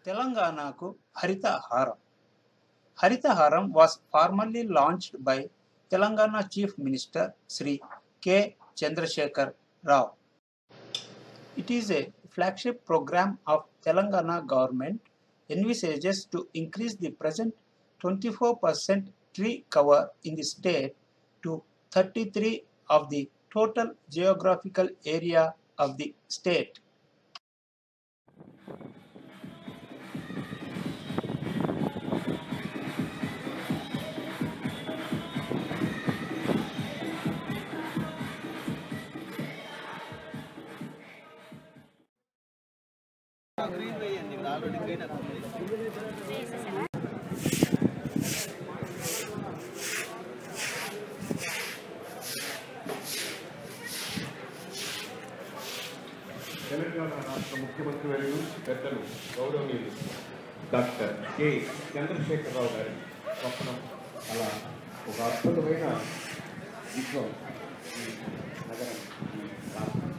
తెలంగాణకు Harithaharam Harithaharam was formerly launched by Telangana Chief Minister Sri K. Chandrasekhar Rao. It is a flagship program of Telangana government envisages to increase the present 24% tree cover in the state to 33 of the total geographical area of the state. Telangana రాష్ట్ర ముఖ్యమంత్రి వర్యులు పెద్దలు గౌరవనీయులు doctor K Chandrashekar Rao గారి స్వప్నం అలా ఒక అద్భుతమైన విశ్వం ఈ నగరం ఈ రాష్ట్రం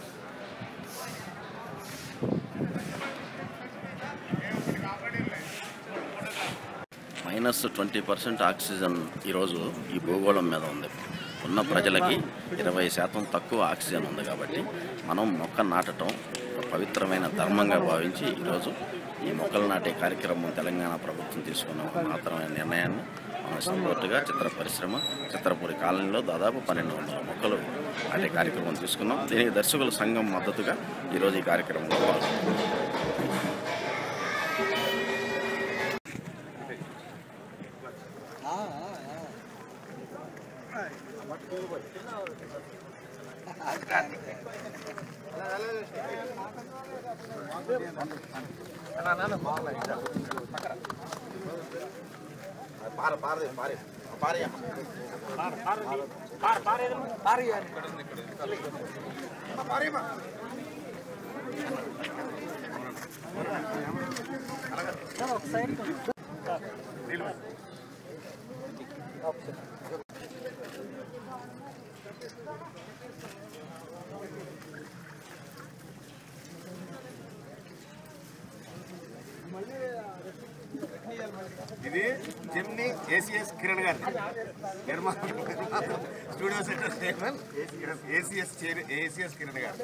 మైనస్ ట్వంటీ పర్సెంట్ ఆక్సిజన్ ఈరోజు ఈ భూగోళం మీద ఉంది ఉన్న ప్రజలకి ఇరవై శాతం తక్కువ ఆక్సిజన్ ఉంది కాబట్టి మనం మొక్క నాటడం ఒక పవిత్రమైన ధర్మంగా భావించి ఈరోజు ఈ మొక్కలు నాటే కార్యక్రమం తెలంగాణ ప్రభుత్వం తీసుకున్న ఒక మహత్తరమైన నిర్ణయాన్ని మనం సపోర్టుగా చిత్ర పరిశ్రమ చిత్రపూరి కాలనీలో దాదాపు పన్నెండు వందల మొక్కలు నాటే కార్యక్రమం తీసుకున్నాం దీనికి దర్శకుల సంఘం మద్దతుగా ఈరోజు ఈ కార్యక్రమంలో పాల్గొన్నాం ఇది జిమ్ని ఏసీఎస్ కిరణ్ గారు నిర్మాత studio centre chairman ACS chair ACS Kiran గారు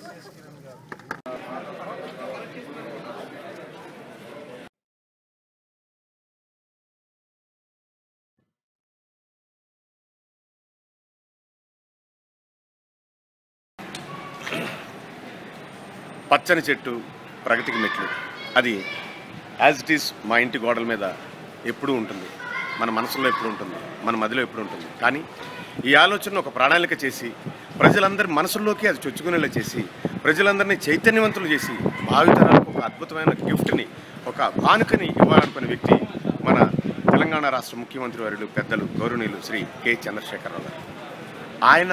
పచ్చని చెట్టు ప్రగతికి మెట్లు అది యాజ్ ఇట్ ఈస్ మా ఇంటి గోడల మీద ఎప్పుడూ ఉంటుంది మన మనసులో ఎప్పుడు ఉంటుంది మన మదిలో ఎప్పుడు ఉంటుంది కానీ ఈ ఆలోచన ఒక ప్రణాళిక చేసి ప్రజలందరి మనసుల్లోకి అది చొచ్చుకునేలా చేసి ప్రజలందరినీ చైతన్యవంతులు చేసి భావితరాలకు ఒక అద్భుతమైన గిఫ్ట్ని ఒక కానుకని ఇవ్వాలనుకునే వ్యక్తి మన తెలంగాణ రాష్ట్ర ముఖ్యమంత్రి వర్యులు పెద్దలు గౌరవనీయులు శ్రీ కె చంద్రశేఖరరావు గారు ఆయన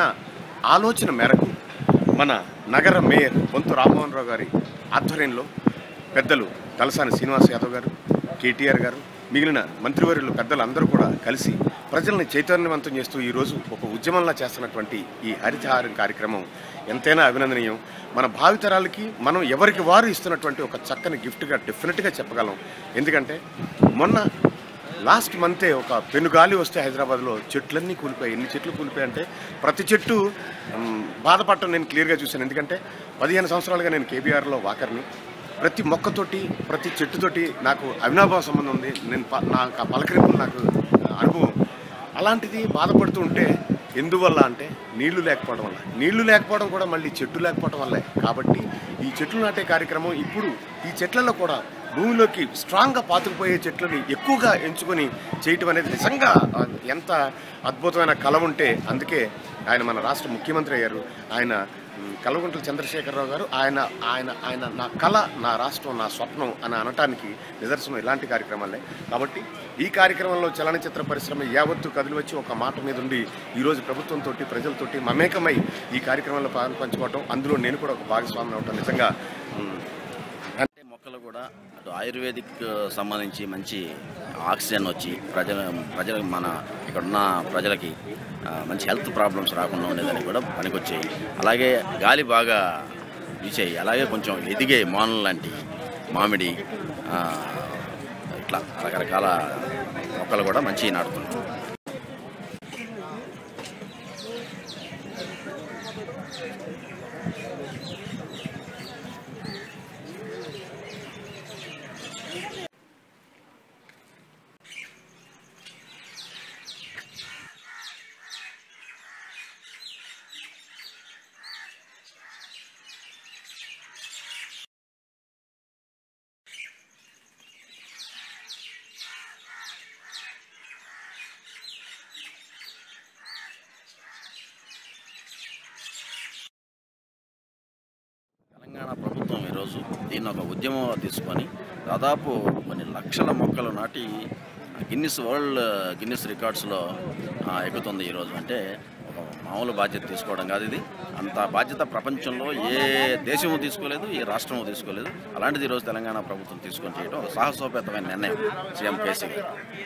ఆలోచన మేరకు మన నగర మేయర్ బొంతు రామ్మోహన్ రావు గారి ఆధ్వర్యంలో పెద్దలు తలసాని శ్రీనివాస్ యాదవ్ గారు కేటీఆర్ గారు మిగిలిన మంత్రివర్యులు పెద్దలు అందరూ కూడా కలిసి ప్రజల్ని చైతన్యవంతం చేస్తూ ఈరోజు ఒక ఉద్యమంలా చేస్తున్నటువంటి ఈ హరితహారం కార్యక్రమం ఎంతైనా అభినందనీయం మన భావితరాలకి మనం ఎవరికి వారు ఇస్తున్నటువంటి ఒక చక్కని గిఫ్ట్గా డెఫినెట్గా చెప్పగలం ఎందుకంటే మొన్న లాస్ట్ మంతే ఒక పెనుగాలి వస్తే హైదరాబాద్లో చెట్లన్నీ కూలిపోయాయి ఎన్ని చెట్లు కూలిపోయాయి అంటే ప్రతి చెట్టు మ్, బాధపడటం నేను క్లియర్గా చూశాను ఎందుకంటే పదిహేను సంవత్సరాలుగా నేను కేబీఆర్లో వాకర్ని ప్రతి మొక్కతోటి ప్రతి చెట్టుతోటి నాకు అవినాభావ సంబంధం ఉంది నేను ప- నాకు ఆ పలకరింపులు నాకు ఆ, అనుభవం అలాంటిది బాధపడుతూ ఉంటే ఎందువల్ల అంటే నీళ్లు లేకపోవడం వల్ల నీళ్లు లేకపోవడం కూడా మళ్ళీ చెట్టు లేకపోవడం వల్లే కాబట్టి ఈ చెట్లు నాటే కార్యక్రమం ఇప్పుడు ఈ చెట్లలో కూడా భూమిలోకి స్ట్రాంగ్గా పాతుకుపోయే చెట్లని ఎక్కువగా ఎంచుకొని చేయటం అనేది నిజంగా ఆ, ఎంత అద్భుతమైన కళ ఉంటే అందుకే ఆయన మన రాష్ట్ర ముఖ్యమంత్రి అయ్యారు ఆయన ఉమ్, కల్వకుంట్ల చంద్రశేఖరరావు గారు ఆయన ఆయన ఆయన నా కళ నా రాష్ట్రం నా స్వప్నం అని అనటానికి నిదర్శనం ఇలాంటి కార్యక్రమాలే కాబట్టి ఈ కార్యక్రమంలో చలనచిత్ర పరిశ్రమ యావత్తు కదిలి వచ్చి ఒక మాట మీద ఉండి ఈరోజు ప్రభుత్వంతో ప్రజలతోటి మమేకమై ఈ కార్యక్రమంలో పాలు పంచుకోవటం అందులో నేను కూడా ఒక భాగస్వామి అవటం నిజంగా ఉమ్, అంటే మొక్కలు కూడా అటు ఆయుర్వేదిక్ సంబంధించి మంచి ఆక్సిజన్ వచ్చి ప్రజల ప్రజల మన ఇక్కడ ఉన్న ప్రజలకి ఆ, మంచి హెల్త్ ప్రాబ్లమ్స్ రాకుండా ఉండేదానికి కూడా పనికొచ్చాయి అలాగే గాలి బాగా వీచాయి అలాగే కొంచెం ఎదిగే మానులు లాంటి మామిడి ఆ, ఆ, ఇట్లా రకరకాల మొక్కలు కూడా మంచిగా నాటుతున్నాం తెలంగాణ ప్రభుత్వం ఈరోజు దీన్ని ఒక ఉద్యమం తీసుకొని దాదాపు కొన్ని లక్షల మొక్కలు నాటి గిన్నిస్ వరల్డ్ గిన్నిస్ రికార్డ్స్లో ఆ, ఎక్కుతుంది ఈరోజు అంటే ఒక మామూలు బాధ్యత తీసుకోవడం కాదు ఇది అంత బాధ్యత ప్రపంచంలో ఏ దేశము తీసుకోలేదు ఏ రాష్ట్రము తీసుకోలేదు అలాంటిది ఈరోజు తెలంగాణ ప్రభుత్వం తీసుకొని చేయడం ఒక సాహసోపేతమైన నిర్ణయం సీఎం కేసీ గారు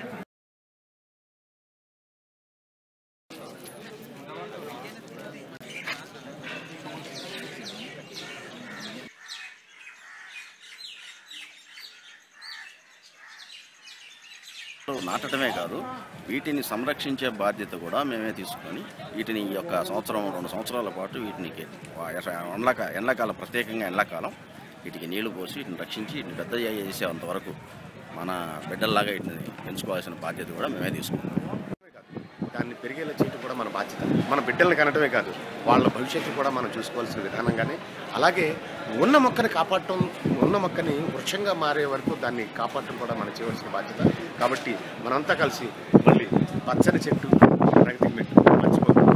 నాటడమే కాదు వీటిని సంరక్షించే బాధ్యత కూడా మేమే తీసుకొని వీటిని ఈ యొక్క సంవత్సరం రెండు సంవత్సరాల పాటు వీటిని ఎండాక ఎండాకాలం ప్రత్యేకంగా ఎండాకాలం వీటికి నీళ్లు పోసి వీటిని రక్షించి వీటిని పెద్ద చేసేంత వరకు మన బిడ్డల్లాగా వీటిని పెంచుకోవాల్సిన బాధ్యత కూడా మేమే తీసుకున్నాం దాన్ని పెరిగేలా చేయడం కూడా మన బాధ్యత మన బిడ్డల్ని కనటమే కాదు వాళ్ళ భవిష్యత్తు కూడా మనం చూసుకోవాల్సిన విధానంగానే అలాగే ఉన్న మొక్కని కాపాడటం ఉన్న మొక్కని వృక్షంగా మారే వరకు దాన్ని కాపాడటం కూడా మనం చేయవలసిన బాధ్యత కాబట్టి మనంతా కలిసి మళ్ళీ పచ్చని చెట్టు ప్రగతి మెట్టు మర్చిపోతాం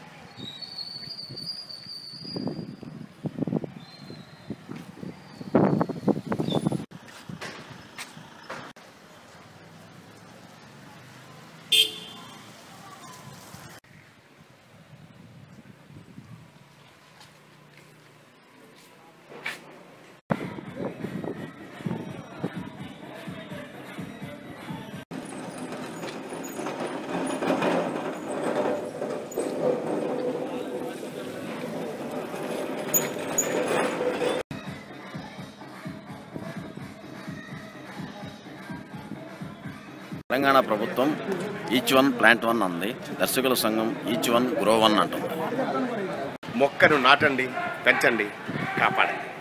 తెలంగాణ ప్రభుత్వం ఈచ్ వన్ ప్లాంట్ వన్ అంది దర్శకుల సంఘం ఈచ్ వన్ గ్రో వన్ అంటుంది మొక్కను నాటండి పెంచండి కాపాడండి